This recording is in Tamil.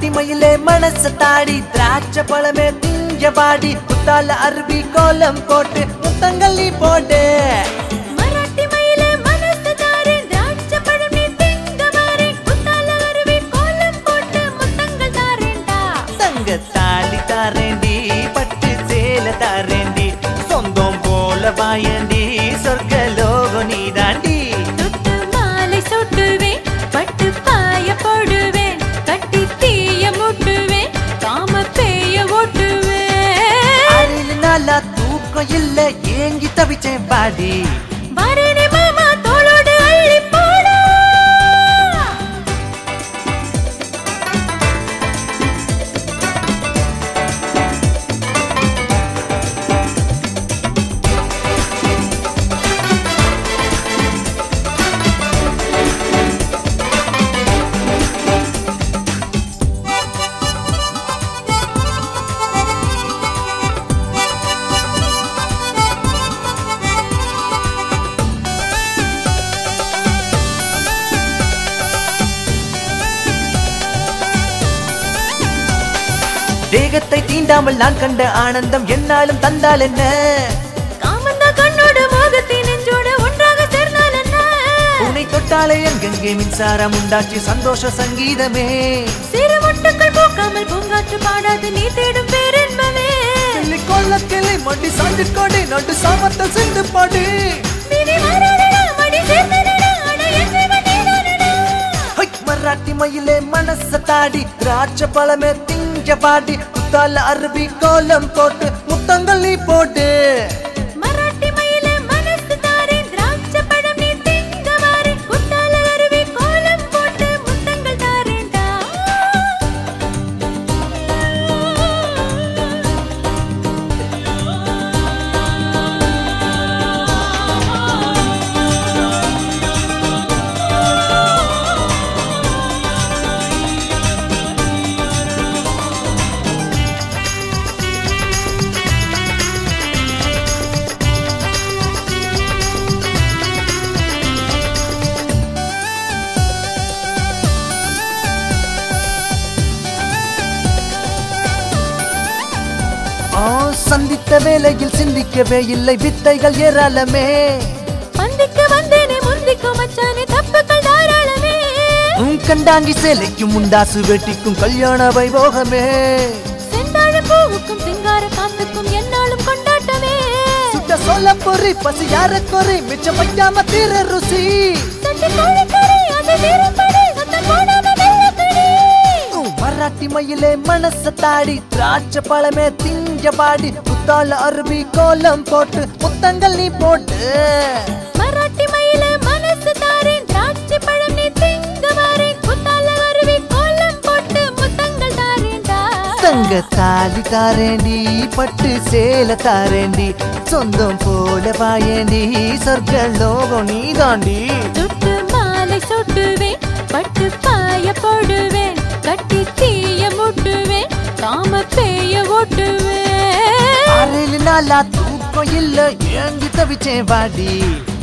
மராட்டி மயிலே மனச தாடி திராட்சை பழமே திஞ்ச பாடி புத்தால அருவி கோலம் போட்டு முத்தங்கள் நீ போட்டு மராட்டி மயிலே மனசு தாரே திராட்சை பழம் நீ திங்க மாறே குத்தால அருவி கோலம் போட்டு முத்தங்கள் தாரேண்டா தங்க தாலி தாரேண்டி பட்டு சேல தாரேண்டி சொந்தம் போல வாயண்டி சொர்க்க லோகம் நீ தாண்டி தொட்டு மாலை சுட்டுவேன் பட்டு பாய போடுவேன் கட்டி தீய முட்டுவேன் காம பேய ஓட்டுவேன் அரில் நாளா தூக்கம் இல்ல ஏங்கி தவிச்சேன் பாடி வரேனே மாமா தோளோடு அள்ளி போடா தேகத்தை தீண்டாமல் நான் கண்ட ஆனந்தம் என்னாலும் தந்தால் என்ன காமந்தா கண்ணோடு மோகத்தை நெஞ்சோடு ஒன்றாக சேர்ந்தால் என்ன உன்னை தொட்டாலே எங்கெங்கே மின்சாரம் உண்டாச்சு சந்தோஷ சங்கீதமே சிறு மொட்டுக்கள் பூக்காமல் பூங்காற்று பாடாது நீ தேடும் பேரென்பமே கிளி கொள்ள கிளி மண்டி சாஞ்சு கொடி நடு சாமத்த சிந்து பாடி விதி மாறாதடா, மடி சேர்ந்ததடா, அட என் ஜீவன் நீதானடா. ஹை, மராட்டி மயிலே மனச தாடி திராட்சை பழமே திஞ்ச பாடி புத்தால அருவி கோலம் போட்டு முத்தங்கள் நீ போட்டு மராட்டி மயிலே மனசு தாரேன், திராட்சை பழம் நீ திங்க வாரேன். குத்தால அருவி கோலம் போட்டு முத்தங்கள் தாரேன்டா. ஆ, சந்தித்த வேளையில் சிந்திக்கவே இல்லை வித்தைகள் ஏராளமே பந்திக்கு வந்தேனே, முந்திக்கும் மச்சானே, தப்புக்கள் தாராளமே. உன் கண்டாங்கி சேலைக்கும் முண்டாசு வெட்டிக்கும் கல்யாண வைபோகமே செந்தாழம் பூவுக்கும் சிங்கார காத்துக்கும் என்னாலும் கொண்டாட்டமே சுட்ட சொல்ல பொறி பசி யார கொறி மிச்சம் வைக்காம தீர ருசி சட்டி கோழிக்கறி, அது வீரப்படி, சத்தம் போடாம வெள்ளக்கடி. உன் மராட்டி மயிலே மனச தாடி திராட்சை பழமே திஞ்ச பாடி புத்தால அருவி கோலம் போட்டு முத்தங்கள் நீ போட்டு மராட்டி மயில மனசு தாரேன் திராட்சை பழம் நீ திங்க வாரேன் குத்தால அருவி கோலம் போட்டு முத்தங்கள் தாரேன்டா தங்க தாலி தாரேண்டி பட்டு சேல தாரேண்டி சொந்தம் போல வாயேண்டி சொர்க்க லோகம் நீ தாண்டி சுட்டு மாலை சுட்டுவேன் பட்டு பாய போடுவேன் கட்டி தீய முட்டுவேன் காம பேய ஓட்டுவேன் அரையில நாளா தூக்கம் இல்ல ஏங்கி தவிச்சேன் வாடி